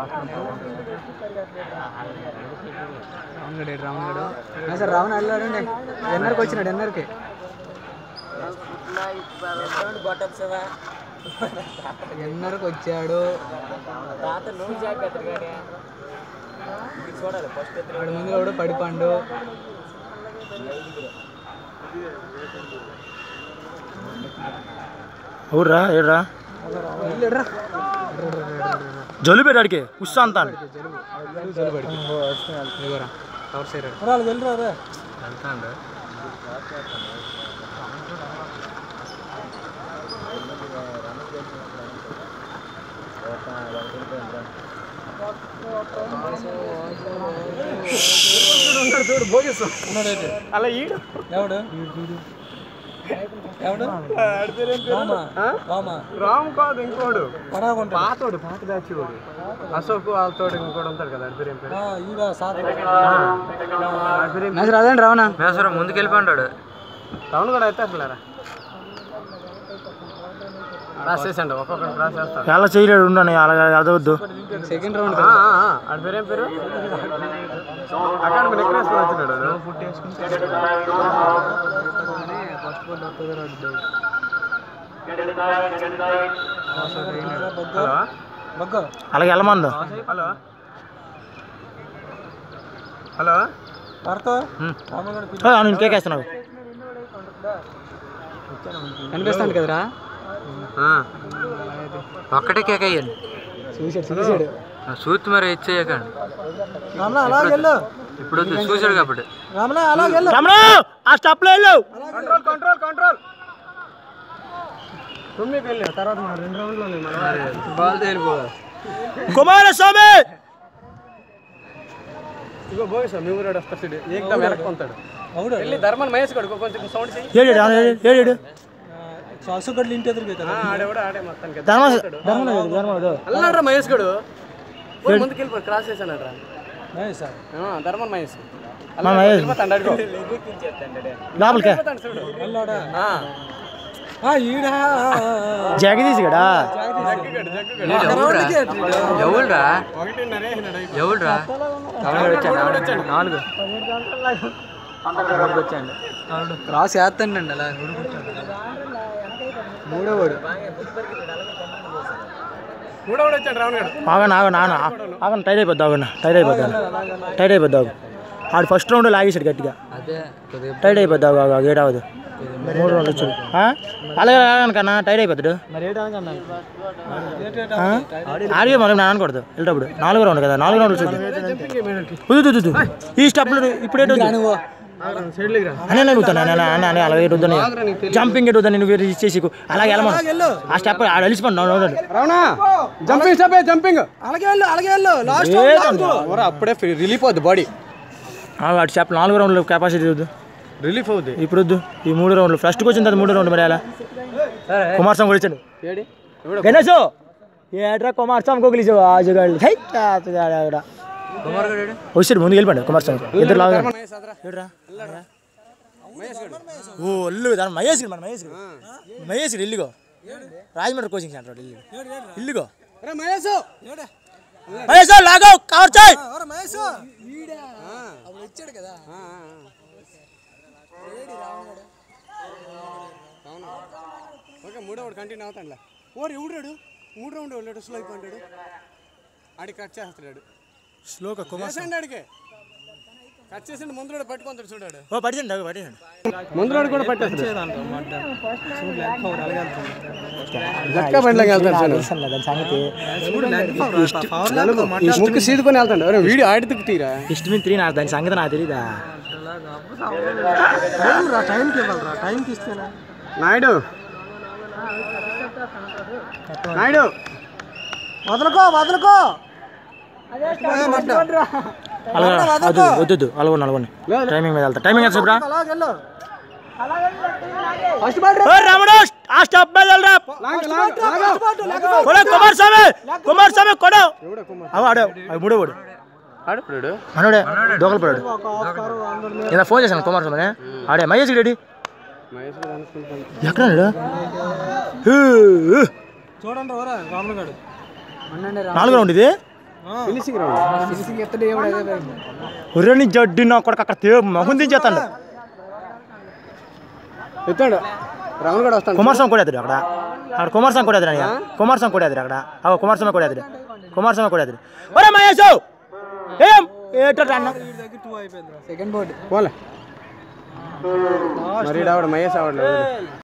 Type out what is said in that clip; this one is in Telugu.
రావణగడు రావణగడు సార్ రావణ వెళ్ళాడండి ఎన్నర్కి వచ్చినాడు ఎన్నర్కి ఎన్నర్కి వచ్చాడు వాడి ముందు కూడా పడిపండు ఊర్రా ఏడ్రా వెళ్ళాడురా. జల్లు పెట్టాడికి ఉస్సా అంతా ఇదిగోరా కవర్ చేయరాడు వెళ్తాడు అలా ఈడు ఎవడు ఎవడు రామ్ కాదు ఇంకోడు పాతోడు పాత బ్యాచ్ వాడు అశోక్ వాళ్ళతో ఇంకోటి ఉంటాడు కదా అడి పేరు ఏం పేరు ఆడి పేరు ఏం- మేసర్ అదండి రావణ మేసరం ముందుకు వెళ్ళిపోయాడు టౌన్ కూడా అయితే అసలు రా రాసేసండి ఒక్కొక్కటి రాసేస్తాడు ఎలా చేయలేడు ఉండని అలా అదవద్దు సెకండ్ రౌండ్ ఆ, ఆ, ఆ. ఆడి పేరు ఏం పేరు అకాడమీ ఎక్కడ వేసుకొని వచ్చినాడు వాడు? ఫస్ట్ బాల్ వస్తుంది రాడు హలో బగ్గ అలాగే వెళ్ళమందు హలో హలో వార్తో నేను కేకేస్తున్నావు కనిపిస్తాను కదరా ఒక్కటే కేక్ అయ్యాను చూసాడు చూసాడు సూత్ మరి ఇచ్చేయకండి రామలా అలాగే వెళ్ళు ఇప్పుడు వద్దు, చూశాడు కాబట్టి రామలా అలాగే వెళ్ళు రమణ ఆ స్టెప్లో వెళ్ళు కంట్రోల్ కంట్రోల్ కంట్రోల్ తొమ్మిదికి వెళ్ళి తర్వాత మన రెండు రౌండ్లో బాల్ తేలిపోదా కుమారస్వామి ఇగో భోగి సార్ మీ ఊరాడు వస్తాడు చూడు ఏకదం వెనక్కి పొంతాడు అవుడు వెళ్ళి ధర్మన్ మహేష్ గడు కొంచెం సౌండ్ చేయి ఏడు ఏడు సాసుగడ్లు ఇంటి ఎదురుగా కదా ఆ, ఆడేవాడు ఆడే మొత్తానికి ధర్మ ధర్మ ధర్మ అన్నాడ్రా మహేష్ గడు పోయి ముందుకు వెళ్ళిపోయి క్రాస్ చేశానట్రా సార్ ధర్మన్ మహేష్ మా మహేష్. వెళ్ళిపోతాడు అడుగు లోపలికే వెళ్ళిపోతాడు చూడు వెళ్ళాడా ఆ, ఆ, ఈడా జగదీష్ గడా జగ్గుగడు, జగ్గుగడు. ఎవరురా ఒకటిన్నరే అయినాడు అయిపోయి. ఎవరురా నాలుగు క్రాస్ వేస్తాండి అలా మూడో వాడు మూడో వాడు వచ్చాడు రావణ్ గడు ఆగండి ఆగండి ఆగండి ఆగండి టైట్ అయిపోద్ది ఆగండి టైట్ అయిపోద్ది టైట్ అయిపోద్ది ఆగు ఆడు ఫస్ట్ రౌండ్ లాగేసాడు గట్టిగా అదే కొద్దిగా టైట్ అయిపోద్ది ఆగు ఆగు ఏట్ అవ్వదు మూడు రౌండ్లు వచ్చాడు ఆ? అలాగే ఆగండి కన్నా టైట్ అయిపోతాడు ఆ? ఆడియో మనం నేను అనకూడదు వెళ్ళేటప్పుడు నాలుగో రౌండ్ కదా నాలుగు రౌండ్లు చూద్దాం వద్దు, వద్దు, వద్దు. ఈ స్టెప్లు ఇప్పుడు ఎటు వద్దు. సైడ్లోకి రా అనే అడుగుతాను అన్న అన్న అన్న అలాగే ఎటు వద్దని జంపింగ్ ఎటు వద్దని నువ్వు ఇచ్చేసి అలాగే వెళ్ళమను ఆ స్టెప్ ఆడ వెళ్ళిపోండి రావణా జంపింగ్ స్టెప్ జంపింగ్ అలాగే వెళ్ళు అలాగే వెళ్ళు లాస్ట్ అప్పుడే రిలీఫ్ అవుద్ది బాడీ వాటి స్టెప్ నాలుగు రౌండ్లు కెపాసిటీ వద్దు రిలీఫ్ అవుద్ది ఇప్పుడు వద్దు ఈ మూడు రౌండ్లు ఫస్ట్కి వచ్చిన తర్వాత మూడు రౌండ్ మరి అలా కుమారస్వామి కూడా ఇచ్చాడు ఏడి గణేష్ ఏట్రా కుమారస్వామి కోకిలిచావు ఆ జగాళ్ళు హై ఆడ కుమార్ గడు వచ్చాడు ముందుకు వెళ్ళిపోయాడు కుమారస్వామి ఇద్దరు లాగా మహేష్ అదరా ఏడ్రా? ఓ అల్లు దాని మహేష్ మన మహేష్ మహేష్ ఇల్లుగో రాజమండ్రి కోచింగ్ సెంటర్ ఇల్లు ఇల్లుగో అరే మహేష్ మహేష్ లాగో కవర్ చేయి మహేష్ అప్పుడు వచ్చాడు కదా ఓకే మూడో వాడు కంటిన్యూ అవుతాడులే ఓడు ఎవడాడు మూడు రౌండ్ వెళ్ళాడు స్లో అయిపోయాడు ఆడికి కట్ చేస్తాడు స్లోగా కుమార్ చేసండి ఆడికి కట్ చేసిండు ముందు పట్టుకుంటాడు చూడాడు ఓ పడిచండి పడిచండి ముందు కూడా పట్టేస్తాడు జట్కా బండ్లోకి వెళ్తాడు చూడు. దాని సంగతి ఈ ముక్కు సీదుకొని వెళ్తాడు అరే వీడియో ఆడికి తీరా ఇష్ట మీద త్రీ నాకు దాని సంగతి నాకు తెలీదా టైంకి ఇవ్వాలరా టైంకి ఇస్తేనా నాయుడు నాయుడు వదలకో వదలకో అలాగే వద్దు వద్దు అలాగొండి అలాగొండి టైమింగ్ మీద వెళ్తా టైమింగ్ ఎంత చెప్పరా అలాగే వెళ్ళు ఓ రాముడు ఆ స్టాప్ మీద వెళ్ళరా కొడ కుమార్ స్వామి కుమార్ స్వామి కొడ అవ ఆడే అవి మూడో వాడు ఆడుతున్నాడు మనోడే దోకలు పడాడు ఇలా ఫోన్ చేశాను కుమార్ స్వామి ఆడే మహేష్ రెడ్డి మహేష్ గారు అనుకుంటాను ఎక్కడ ఉన్నాడు? హూ, హూ. చూడండి వరా రాములు గారు నాలుగు రౌండ్ ఇది ఫినిషింగ్ రౌండ్ ఫినిషింగ్ ఎత్తడే ఎవడు అదే పోయింది. ఒరేని జడ్డి నా కొడుకు అక్కడ తే మహుం దించేస్తాను ఎత్తాడు రౌండ్ కూడా వస్తాను కుమారస్వామి కూడా ఎదురు అక్కడ అక్కడ కుమారస్వామి కూడా ఎదురు అయ్యా కుమారస్వామి కూడా ఎదురు అక్కడ అవ కుమారస్వామి కూడా ఎదురు కుమారస్వామి కూడా ఎదురు ఒరే మహేష్ ఏం ఏటో అన్న సెకండ్ బోర్డు పోలే మరి ఆవిడ మహేష్ ఆవిడ